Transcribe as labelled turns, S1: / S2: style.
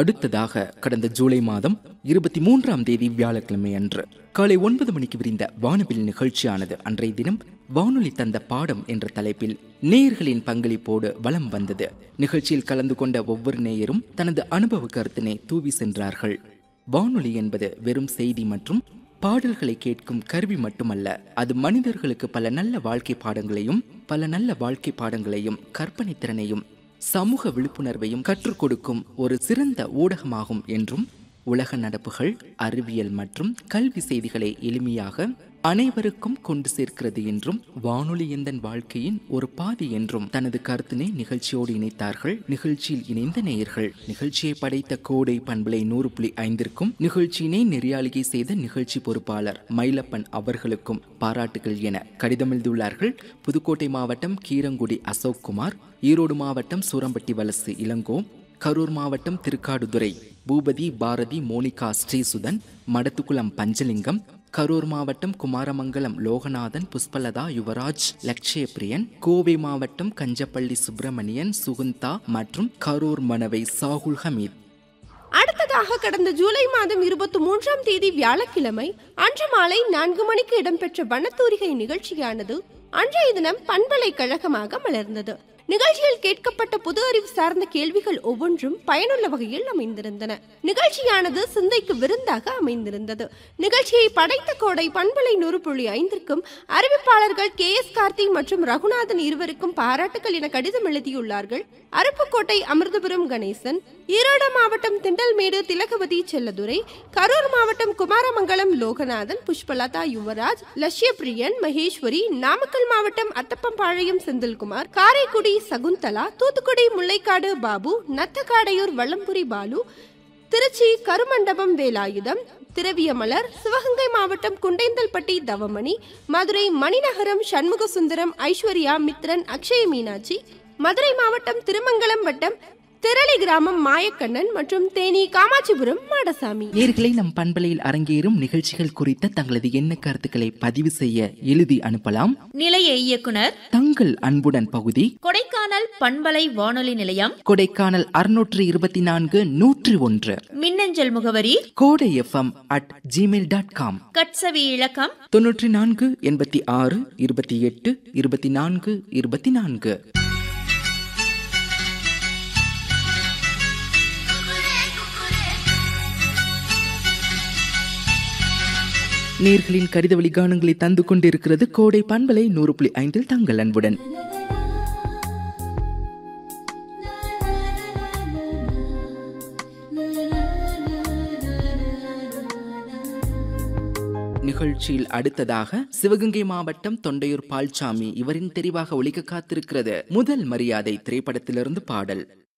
S1: அடுத்ததாக கடந்த ஜூலை மாதம் இருபத்தி மூன்றாம் தேதி வியாழக்கிழமை அன்று காலை ஒன்பது மணிக்கு விரிந்த வானவில் நிகழ்ச்சியானது அன்றைய தினம் வானொலி தந்த பாடம் என்ற தலைப்பில் நேயர்களின் பங்களிப்போடு வலம் வந்தது நிகழ்ச்சியில் கலந்து கொண்ட ஒவ்வொரு நேயரும் தனது அனுபவ கருத்தினை தூவி சென்றார்கள் வானொலி என்பது வெறும் செய்தி மற்றும் பாடல்களை கேட்கும் கருவி மட்டுமல்ல அது மனிதர்களுக்கு பல நல்ல வாழ்க்கை பாடங்களையும் பல நல்ல வாழ்க்கை பாடங்களையும் கற்பனை திறனையும் சமூக விழிப்புணர்வையும் கற்றுக் கொடுக்கும் ஒரு சிறந்த ஊடகமாகும் என்றும் உலக நடப்புகள் அறிவியல் மற்றும் கல்வி செய்திகளை எளிமையாக அனைவருக்கும் கொண்டு சேர்க்கிறது என்றும் வானொலி எந்தன் வாழ்க்கையின் ஒரு பாதி என்றும் தனது கருத்தினை நிகழ்ச்சியோடு இணைத்தார்கள் நிகழ்ச்சியில் இணைந்த நேயர்கள் நிகழ்ச்சியை படைத்த கோடை பண்பலை நூறு புள்ளி ஐந்திற்கும் நிகழ்ச்சியினை நெறியாளிகை செய்த நிகழ்ச்சி பொறுப்பாளர் மயிலப்பன் அவர்களுக்கும் பாராட்டுகள் என கடிதம் எழுதியுள்ளார்கள் புதுக்கோட்டை மாவட்டம் கீரங்குடி அசோக் குமார் ஈரோடு மாவட்டம் சூரம்பட்டி வலசு இளங்கோ கரூர் மாவட்டம் திருக்காடுதுறை பூபதி பாரதி மோனிகா ஸ்ரீசுதன் மடத்துக்குளம் பஞ்சலிங்கம் கரூர் மாவட்டம் குமாரமங்கலம் லோகநாதன் புஷ்பலதா யுவராஜ் லட்சியபிரியன் கோவை மாவட்டம் கஞ்சப்பள்ளி சுப்பிரமணியன் சுகுந்தா மற்றும் கரூர் மனவை சாகுல் ஹமீத்
S2: அடுத்ததாக கடந்த ஜூலை மாதம் இருபத்தி மூன்றாம் தேதி வியாழக்கிழமை அன்று மாலை நான்கு மணிக்கு இடம்பெற்ற வனத்தூரிகை நிகழ்ச்சியானது அன்றைய தினம் பண்பலைக்கழகமாக மலர்ந்தது நிகழ்ச்சியில் கேட்கப்பட்ட புது அறிவு சார்ந்த கேள்விகள் ஒவ்வொன்றும் பயனுள்ள வகையில் அமைந்திருந்தன நிகழ்ச்சியானது சிந்தைக்கு விருந்தாக அமைந்திருந்தது நிகழ்ச்சியை படைத்த கோடை பண்பலை நூறு புள்ளி ஐந்திற்கும் அறிவிப்பாளர்கள் கே எஸ் கார்த்தி மற்றும் ரகுநாதன் இருவருக்கும் பாராட்டுகள் என கடிதம் எழுதியுள்ளார்கள் அருப்புக்கோட்டை அமிர்தபுரம் கணேசன் ஈரோடு மாவட்டம் திண்டல்மேடு திலகவதி செல்லதுரை கரூர் மாவட்டம் குமாரமங்கலம் லோகநாதன் புஷ்பலதா யுவராஜ் லட்சியபிரியன் மகேஸ்வரி நாமக்கல் மாவட்டம் அத்தப்பம்பாளையம் செந்தில்குமார் காரைக்குடி சகுந்தலா தூத்துக்குடி முல்லைக்காடு பாபு நத்தக்காடையூர் வள்ளம்புரி பாலு திருச்சி கருமண்டபம் வேலாயுதம் திரவியமலர் சிவகங்கை மாவட்டம் குண்டைந்தல்பட்டி தவமணி மதுரை மணிநகரம் சண்முக சுந்தரம் ஐஸ்வர்யா மித்ரன் அக்ஷய மீனாட்சி மதுரை மாவட்டம் திருமங்கலம் வட்டம் திரளி கிராமம் மாயக்கண்ணன் மற்றும் தேனி காமாட்சிபுரம் மாடசாமி
S1: நேர்களை நம் பண்பலையில் அரங்கேறும் நிகழ்ச்சிகள் குறித்த தங்களது எண்ண கருத்துக்களை பதிவு செய்ய எழுதி அனுப்பலாம்
S3: நிலைய இயக்குனர்
S1: தங்கள் அன்புடன் பகுதி
S3: கொடைக்கானல் பண்பலை வானொலி நிலையம்
S1: கொடைக்கானல் அறுநூற்று இருபத்தி நான்கு நூற்றி ஒன்று
S3: மின்னஞ்சல் முகவரி
S1: Kodai FM at Gmail dot com
S3: கட்சவி இலக்கம்
S1: தொன்னூற்றி நான்கு எண்பத்தி ஆறு இருபத்தி எட்டு இருபத்தி நான்கு இருபத்தி நான்கு நேர்களின் கடித வழிகாணங்களை தந்து கொண்டிருக்கிறது கோடை பண்பலை நூறு புள்ளி ஐந்தில் தங்கள் அன்புடன் நிகழ்ச்சியில் அடுத்ததாக சிவகங்கை மாவட்டம் தொண்டையூர் பால்சாமி இவரின் தெரிவாக ஒழிக்க காத்திருக்கிறது முதல் மரியாதை திரைப்படத்திலிருந்து பாடல்